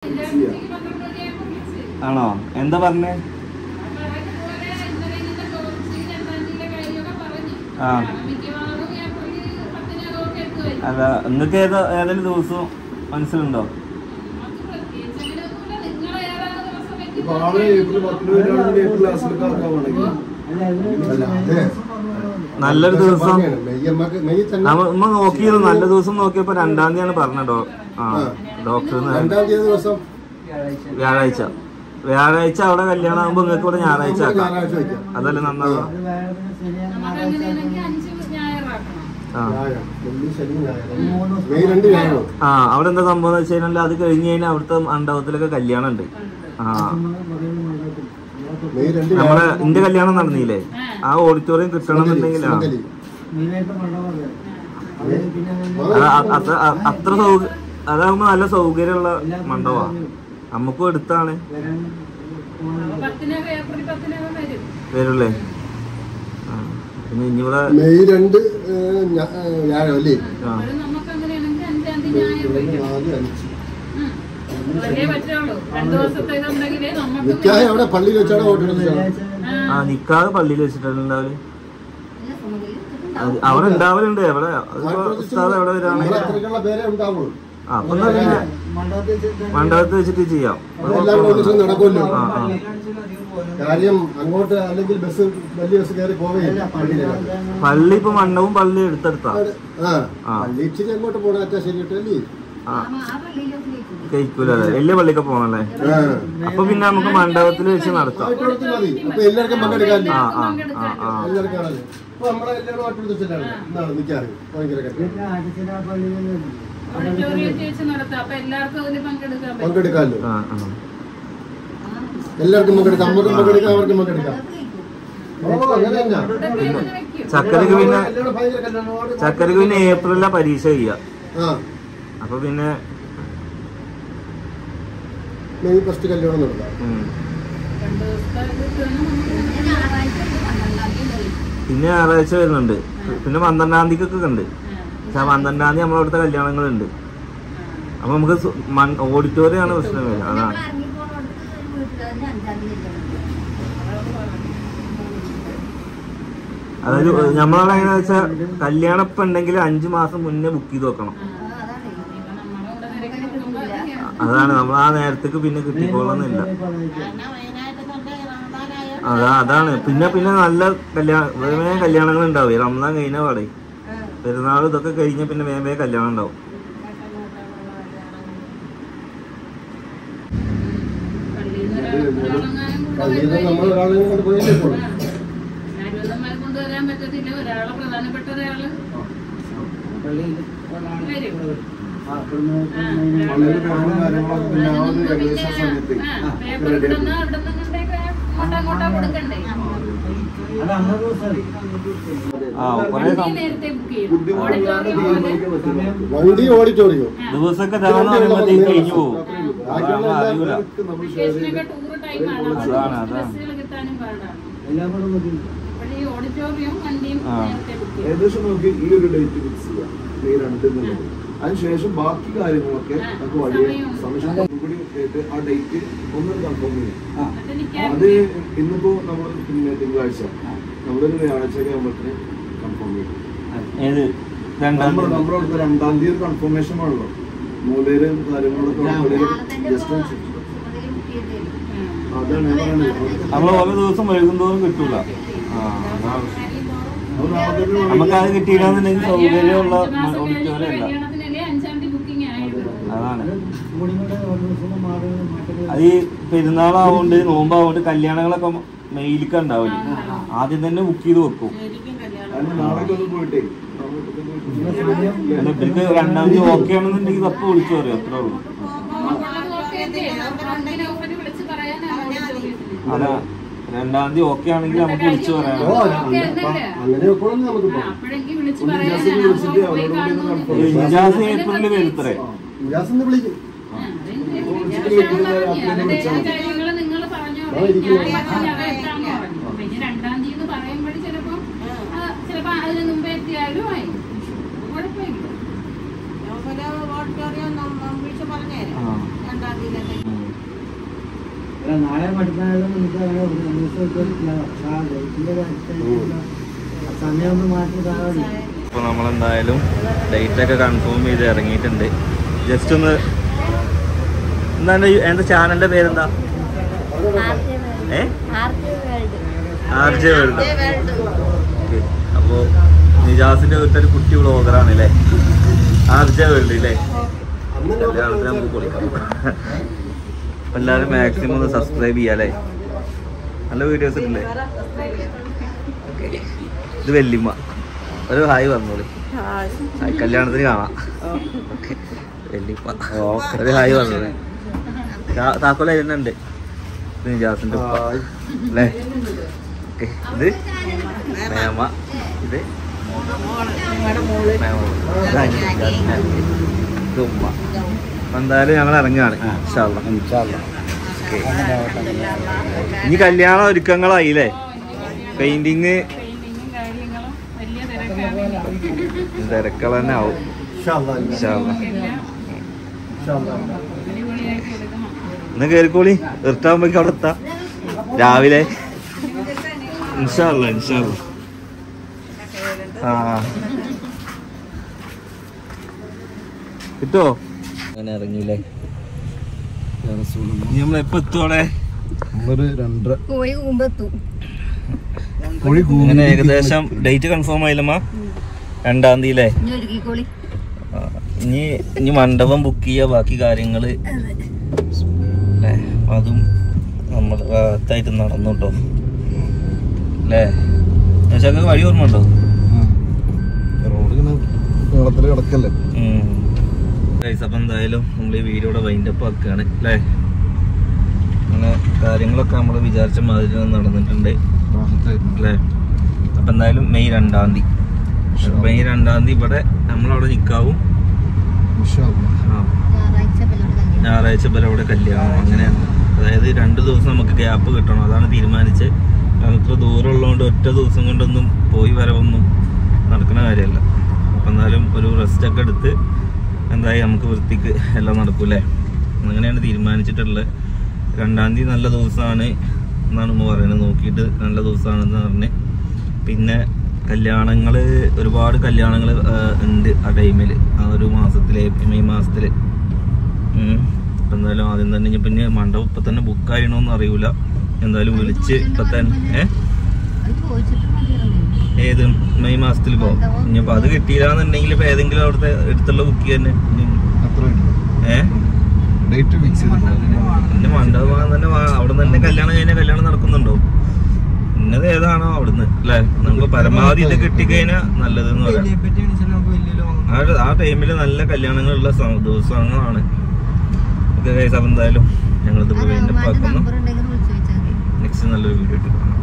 Fix ചെയ്യാം ആണോ എന്താ പറഞ്ഞേ ആ അല്ല നിങ്ങൾക്ക് ഏതാ ഏതെങ്കിലും ദിവസം മനസ്സിലുണ്ടോ ഇപ്പൊ ആള് ഏപ്രിൽ പത്തിന് വരികയാണെങ്കിൽ ഏപ്രിൽ ലാസ്റ്റിലൊക്കെ ആക്കാവാണെങ്കിൽ അല്ല, അതെ. നല്ലൊരു ദിവസം പറഞ്ഞതാണ്. മെയ് അമ്മക്ക് മെയ് തന്നെ നമ്മ ഉമ്മ നോക്കിയത് നല്ല ദിവസം നോക്കിയപ്പോ രണ്ടാം തീയതിയാണ് പറഞ്ഞത് ഡോ ആ ഡോക്ടർ രണ്ടാം തീയതി ദിവസം വ്യാഴാഴ്ച വ്യാഴാഴ്ച അവിടെ കല്യാണം ആകുമ്പോ നിങ്ങൾക്ക് ഇവിടെ ഞായറാഴ്ച ആക്കാം ഞായറാഴ്ച വയ്ക്കാം അതല്ലേ നന്നാവുക ആ വ്യാഴം വെള്ളി ശനി ഞായർ മെയ് രണ്ട് വ്യാഴം ആ അവിടെ എന്താ സംഭവം എന്ന് വെച്ച് കഴിഞ്ഞാൽ അത് കഴിഞ്ഞ് കഴിഞ്ഞാൽ അവിടുത്തെ മണ്ഡപത്തിലൊക്കെ കല്യാണം ഉണ്ട് ആ മെയ് രണ്ട് നമ്മളെ എന്റെ കല്യാണം നടന്നില്ലേ ആ ഓഡിറ്റോറിയം കിട്ടണമെന്നുണ്ടെങ്കിൽ ആ സുമംഗലി. അത് അ- അത്ര അ- അത്ര സൗക അതാകുമ്പോ നല്ല സൗകര്യമുള്ള മണ്ഡപമാ നമുക്കും എടുത്താണ് പത്തിനകം ഏപ്രിൽ പത്തിനകം വരും വരൂല്ലേ ആ പിന്നെ ഇനി ഇവിടെ മെയ് രണ്ട് ഏഹ്, ഞാ- ഏഹ്, വ്യാഴം അല്ലേ ആ അത് നമുക്ക് അങ്ങനെയാണെങ്കിൽ അഞ്ചാം തീയതി ഞായർ വയ്ക്കും നാല് അഞ്ച് അതല്ലേ പറ്റുള്ളൂ രണ്ടു ദിവസത്തേക്കുണ്ടെങ്കിലേ നമുക്ക് നിക്കായ അവിടെ പള്ളിയിൽ വെച്ചാണ് വോട്ട് എടുത്തത് ആ നിക്കാതെ പള്ളിയിൽ വെച്ചിട്ടുണ്ടാവില്ല അവിടെ ഉണ്ടാവലുണ്ട് എവിടെ അതിപ്പോ ഉസ്താദ് എവിടെ വരാണെങ്കിൽ അത്രയ്ക്കുള്ള പേരെ ഉണ്ടാവുള്ളൂ ആ അപ്പൊ എന്നാ പിന്നെ മണ്ഡപത്തിൽ വെച്ചിട്ട് ചെയ്യാം അതെല്ലാം കൂടെ ഒന്നിച്ച് നടക്കുമല്ലോ ആ ആ കാര്യം അങ്ങോട്ട് അല്ലെങ്കിൽ ബസ് വലിയ ബസ് കയറി പോവുകയില്ല പള്ളിയിലേക്ക് പള്ളി ഇപ്പൊ മണ്ഡപവും പള്ളി എടുത്തെടുത്താ ആ ആ. പള്ളി ഇച്ചിരി അങ്ങോട്ട് പോണാറ്റാ ശരിയല്ലേ ആ കഴിക്കൂല അല്ലേ വലിയ പള്ളിക്ക് പോണല്ലേ അപ്പൊ പിന്നെ നമുക്ക് മണ്ഡപത്തിൽ വെച്ച് നടത്താം ആയിട്ടോടത്ത് മതി അപ്പൊ എല്ലാവർക്കും പങ്കെടുക്കാമല്ലോ ആ ആ ആ ആ എല്ലാവർക്കും ആണല്ലോ അപ്പൊ നമ്മളെ എല്ലാവരും ആയിട്ടോട് വെച്ചിട്ടാണ് എന്താണ് നിൽക്കാറ് ഭയങ്കര കഷ്ടം. ഓഡിറ്റോറിയത്തിൽ വെച്ച് നടത്താം അപ്പൊ എല്ലാവർക്കും അതിൽ പങ്കെടുക്കാൻ പറ്റും പങ്കെടുക്കാമല്ലോ ആ ആ എല്ലാവർക്കും പങ്കെടുക്കാം നമുക്കും പങ്കെടുക്കാം അവർക്കും പങ്കെടുക്കാം ഓ അങ്ങനെ തന്നെ ഇതൊക്കെ അങ്ങനെ വെക്കും ചക്കരക്ക് പിന്നെ എല്ലാവരും ഭയങ്കര കല്യാണമാണ്. ചക്കരക്ക് പിന്നെ ഏപ്രിലിലാ പരീക്ഷ ചെയ്യുക ആ അപ്പൊ പിന്നെ മെയ് ഫസ്റ്റ് കല്യാണം നടത്താം ഉം. രണ്ടു ദിവസത്തെ ഇത് കിട്ടണം നമുക്ക്. പിന്നെ ഞായറാഴ്ച വരുന്നുണ്ട് പിന്നെ പന്ത്രണ്ടാം തീയതിക്കൊക്കെ ഉണ്ട് പക്ഷെ പന്ത്രണ്ടാം തീയതി നമ്മളവിടുത്തെ കല്യാണങ്ങളുണ്ട് അപ്പൊ നമുക്ക് ഓഡിറ്റോറിയം ആണ് പ്രശ്നം വരിക അതാണ് അതായത് നമ്മളവിടെ എങ്ങനെയാ വെച്ചാൽ കല്യാണം ഇപ്പൊ ഉണ്ടെങ്കിൽ അഞ്ചു മാസം മുന്നേ ബുക്ക് ചെയ്ത് വെക്കണം ഇപ്പൊ നമ്മളവിടെ നിരക്കി നോക്കുമ്പോ അതൊക്കെയാണ്. അതാണ് നമ്മൾ ആ നേരത്തേക്ക് പിന്നെ കിട്ടിക്കോളുന്നില്ല അതാ അതാണ് പിന്നെ പിന്നെ നല്ല കല്യാണം വേഗം കല്യാണങ്ങൾ ഉണ്ടാവും റംസാൻ കഴിഞ്ഞ പാടെ പെരുന്നാൾ ഇതൊക്കെ കഴിഞ്ഞ പിന്നെ വേഗം വേഗം കല്യാണം ഉണ്ടാവും പള്ളിയിൽ നിന്ന് ഒരാളെങ്ങാനും പള്ളിയിൽ നിന്ന് കൊണ്ടുവരുമ്പോ നമ്മൾ ഒരാളെ കൊണ്ട് പോയില്ലേ ഇപ്പോൾ ആരോഗ്യന്മാരെ കൊണ്ടുവരാൻ പറ്റത്തില്ല ഒരാളെ പ്രധാനപ്പെട്ട ഒരാള് വരും ആ, വളരെ കുറവും കാര്യങ്ങളൊക്കെ പിന്നെ ആ ഒരു ഏകദേശം സമയത്ത് ആ, പേപ്പർ ഇവിടുന്ന് അവിടുന്ന് ഇങ്ങോട്ടേക്ക് അങ്ങോട്ടാ അങ്ങോട്ടാ കൊടുക്കണ്ടേ ആ കുറെ വണ്ടി നേരത്തെ ബുക്ക് ചെയ്യും ബുദ്ധിമുട്ടില്ലാതെ തീരുമാനിക്കാൻ പറ്റും വണ്ടി ഓഡിറ്റോറിയം ദിവസമൊക്കെ രാവിലെ പറയുമ്പോഴത്തേക്ക് കഴിഞ്ഞു പോകും ബാക്കിയുള്ള അതാവുമ്പോ അറിയൂല അവർക്ക് നമ്മൾ ഷെയർ ചെയ്ത് വെക്കേഷനൊക്കെ ടൂർ ടൈമാണ് അതാണ്, അതാണ്. ബസ്സുകൾ കിട്ടാനും പാടാണ് അപ്പോൾ ഈ ഓഡിറ്റോറിയം വണ്ടിയും ആ. നേരത്തെ ബുക്ക് ചെയ്യും ഏകദേശം നമുക്ക് ഈ ഒരു ഡേറ്റ് ഫിക്സ് ചെയ്യാം മെയ് രണ്ട് എന്നുള്ളത് അതിനുശേഷം ബാക്കി കാര്യങ്ങളൊക്കെ ആ, നമുക്ക് വലിയ സമയമുണ്ട്. സമയം കൂടി കേട്ട് ആ ഡേറ്റ് ഒന്ന് കൺഫേം ചെയ്യാം എന്നിട്ട് നിൽക്കാൻ അത് ഇന്നിപ്പോ നമ്മൾ പിന്നെ തിങ്കളാഴ്ച നമ്മളൊരു വ്യാഴാഴ്ച ആകുമ്പോഴത്തേന് കൺഫേം ചെയ്യും ഏത് രണ്ടാം നമ്മൾ തീയതി നമ്മുടെ അവിടുത്തെ രണ്ടാം തീയതി ഒരു കൺഫർമേഷൻ ആണല്ലോ മൂലയിലും കാര്യങ്ങളൊക്കെ ജസ്റ്റ് അതാണ് ഞാൻ പറയുന്നത് നമ്മൾ ഓരോ ദിവസം വൈകുന്തോറും കിട്ടൂല ആ അതാണ് പ്രശ്നം. അവർ ആദ്യമേ നമുക്ക് അത് കിട്ടിയില്ലാന്നുണ്ടെങ്കിൽ സൗകര്യമുള്ള അഞ്ച് മാസം ഓഡിറ്റോറിയം കഴിഞ്ഞ് അല്ല കല്യാണത്തിനല്ലേ അഞ്ചാം തീയതി ബുക്കിംഗ് ആയത് അതാണ് അത് ഈ പെരുന്നാളാവുകൊണ്ട് നോമ്പാവുകൊണ്ട് കല്യാണങ്ങളൊക്കെ മെയിലേക്ക് ഉണ്ടാവില്ല ആദ്യം തന്നെ ബുക്ക് ചെയ്ത് വെക്കും അതിന് നാളേക്ക് ഒന്ന് പോയിട്ടേ അല്ല ഇവർക്ക് രണ്ടാം തീയതി ഓക്കെ ആണെന്നുണ്ടെങ്കിൽ തപ്പ വിളിച്ചു പറയും അത്രേ ഉള്ളൂ നമുക്കുള്ളത് നോക്കിയിട്ടേ നമുക്ക് വണ്ടിനെ ഓഫർ വിളിച്ച് പറയാനാണ് ഓഡിറ്റോറിയത്തിൽ. അല്ല രണ്ടാം തീയതി ഓക്കെ ആണെങ്കിൽ നമുക്ക് വിളിച്ചു ഓ പറയാം ഓക്കെ അല്ലല്ലേ? അങ്ങനെ വെക്കണമെന്ന് നമുക്ക് ആ, പോകാം അപ്പോഴെങ്കിൽ വിളിച്ച് ഒന്ന് പറയാനാ. ജസ്റ്റ് വിളിച്ചിട്ട് പോയി അവരോട് കാണണമെന്ന് ഒന്ന് ഇല്ല. ഇജാസ് ഏപ്രിലിൽ വരുത്തറേ ഇജാസിന്ന് വിളിക്കും ആ, അതെനിക്ക് വിചാരിച്ചാണ് പറഞ്ഞത്. അതിന്റെ കാര്യങ്ങള് നിങ്ങള് പറഞ്ഞോളൂ. ആ, ഇരിക്കുന്നു. ഞാൻ പറഞ്ഞ അത് എത്താന്ന് പറഞ്ഞു. അപ്പൊ ഇനി രണ്ടാം തീയതി പറയുമ്പോൾ ചിലപ്പോ ആ, ചിലപ്പോ അതിന് മുമ്പേ എത്തിയാലും ആയി കുഴപ്പമില്ല ഓഡിറ്റോറിയം വിളിച്ച് പറഞ്ഞേരെ ആ രണ്ടാം തീയതി അല്ല നാളെ പഠിക്കാനുള്ള നമുക്ക് അങ്ങനെ ഒരു ദിവസം കിട്ടില്ല പക്ഷേ ആ ഡേറ്റിന്റെ കാര്യത്തിലുള്ള സമയം ഒന്ന് മാറ്റി താഴെ അപ്പോൾ നമ്മളെന്തായാലും ഡേറ്റ് ഒക്കെ കൺഫേം ചെയ്ത് ഇറങ്ങിയിട്ടുണ്ട് ജസ്റ്റ് ഒന്ന് എന്താണ് ഈ- എൻ്റെ ചാനലിൻ്റെ പേരെന്താ A R J world okay അപ്പോൾ നിജാസിൻ്റെ വീട്ടിൽ ഒരു കുട്ടി വ്ളോഗറാണ് അല്ലേ ആർ ജെ വേൾഡ് അല്ലേ കല്യാണത്തിന് നമുക്ക് കൊടുക്കാം അപ്പോൾ എല്ലാവരും മാക്സിമം ഒന്ന് സബ്സ്ക്രൈബ് ചെയ്യാം അല്ലേ നല്ല വീഡിയോസ് ഇല്ലേ ഇത് വെല്ലിമ്മ ഒരു ഹായ് പറഞ്ഞോളി ഹായ് കല്യാണത്തിന് കാണാം ഓക്കെ വെല്ലിമ്മ ഒരു ഹായ് പറഞ്ഞോളി താ- താക്കോൽ അതിലുണ്ട് ഇത് നിജാസിൻ്റെ ഉപ്പ അല്ലേ ഓക്കെ ഇത് മേമ ഇത് മേമ. ഇതാ നിജാസിൻ്റെ അനിയൻ. ഇത് ഉമ്മ അപ്പൊ എന്തായാലും ഞങ്ങൾ ഇറങ്ങുകയാണ് ഇൻഷാ അല്ലാ. ഓക്കെ. ഇനി കല്യാണ ഒരുക്കങ്ങളായില്ലേ പെയിന്റിങ് പെയിന്റിങ്ങും കാര്യങ്ങളും വലിയ തിരക്കാണ് തിരക്കൾ തന്നെ ആവും ഇൻഷാ അല്ലാ. ഇൻഷാ അല്ലാ. എല്ലാം ഇൻഷാ അല്ലാ. അടിപൊളിയാക്കി എടുക്കണം ഒന്ന് കേറിക്കോളി ഇർട്ടാകുമ്പോ അവിടെ എത്താം രാവിലെ ഇൻഷാല്ല ഇൻഷാല്ല ആ കിട്ടോ അങ്ങനെ ഇറങ്ങിയില്ലേ ഇനി നമ്മൾ എപ്പോ എത്തുവോടെ നമ്മളൊരു രണ്ടര കോഴി കൂമ്പെത്തു കോഴി അങ്ങനെ ഏകദേശം ഡേറ്റ് കൺഫേം ആയില്ലമ്മ രണ്ടാം തീയതി അല്ലേ ഇനി ഒരുക്കിക്കോളി ആ, ഇനി ഇനി മണ്ഡപം ബുക്ക് ചെയ്യുക ബാക്കി കാര്യങ്ങള് അല്ലേ അപ്പൊ അതും നമ്മൾ ഭാഗത്തായിട്ട് നടന്നു കേട്ടോ അല്ലേ പക്ഷേ വഴി ഓർമ്മ ഉണ്ടോ റോഡ് ഇങ്ങനെ നീളത്തില് കിടക്കല്ലേ ഗൈസ് അപ്പം എന്തായാലും നമ്മൾ ഈ വീഡിയോയുടെ വൈൻഡപ്പ് ആക്കുകയാണ് അല്ലേ അങ്ങനെ കാര്യങ്ങളൊക്കെ നമ്മൾ വിചാരിച്ച മാതിരി തന്നെ നടന്നിട്ടുണ്ട് റാഹത്തായിരുന്നു. അല്ലേ അപ്പം എന്തായാലും മെയ് രണ്ടാം തീയതി മെയ് രണ്ടാം തീയതി ഇവിടെ നമ്മളവിടെ നിൽക്കാവും ഇൻഷാ അല്ലാ. ആ ഞായറാഴ്ച വരെ അവിടെ കല്യാണം അങ്ങനെയാണ് അതായത് രണ്ട് ദിവസം നമുക്ക് ഗ്യാപ്പ് കിട്ടണം അതാണ് തീരുമാനിച്ച് കാരണം ഇത്ര ദൂരം ഉള്ളതുകൊണ്ട് ഒറ്റ ദിവസം കൊണ്ടൊന്നും പോയി വരവൊന്നും നടക്കുന്ന കാര്യമല്ല അപ്പം എന്നാലും ഒരു റെസ്റ്റ് ഒക്കെ എടുത്ത് എന്തായി നമുക്ക് വൃത്തിക്ക് എല്ലാം നടക്കൂലേ അങ്ങനെയാണ് തീരുമാനിച്ചിട്ടുള്ളത് രണ്ടാം തീയതി നല്ല ദിവസമാണ് എന്നാണ് ഉമ്മ പറയുന്നത് നോക്കിയിട്ട് നല്ല ദിവസമാണെന്ന് പറഞ്ഞ് പിന്നെ കല്യാണങ്ങൾ ഒരുപാട് കല്യാണങ്ങൾ ഉണ്ട് ആ ടൈമിൽ ആ ഒരു മാസത്തിൽ മെയ് മാസത്തിൽ ഇപ്പം എന്തായാലും ആദ്യം തന്നെ ഇനി പിന്നെ മണ്ഡപം ഇപ്പം തന്നെ ബുക്ക് ആയണോന്ന് അറിയൂല എന്തായാലും വിളിച്ച് ഇപ്പം തന്നെ ഏ ഏത് മെയ് മാസത്തിൽ പോകും ഇനിയിപ്പോൾ അത് കിട്ടിയില്ലാന്നുണ്ടെങ്കിൽ ഇപ്പം ഏതെങ്കിലും അവിടുത്തെ അടുത്തുള്ള ബുക്ക് തന്നെ അത്രേ ഉള്ളൂ. ഏ ഡേറ്റ് ഫിക്സ് ചെയ്തിട്ടുണ്ട് പിന്നെ മണ്ഡപം വാങ്ങാൻ തന്നെ വാ- അവിടെ തന്നെ കല്യാണം കഴിഞ്ഞാൽ കല്യാണം നടക്കുന്നുണ്ടോ ഇന്നത് ഏതാണോ അവിടുന്ന് അല്ലേ നമുക്ക് പരമാവധി ഇത് കിട്ടിക്കഴിഞ്ഞാൽ നല്ലതെന്ന് പറയാം ആ ഒരു- ആ ടൈമിൽ നല്ല കല്യാണങ്ങളുള്ള സ- ദിവസങ്ങളാണ് ഓക്കെ ഗൈസ് അപ്പം എന്തായാലും ഞങ്ങളിത് വീണ്ടും പാക്കുന്നു നെക്സ്റ്റ് നല്ലൊരു വീഡിയോ ഇട്ട് കാണാം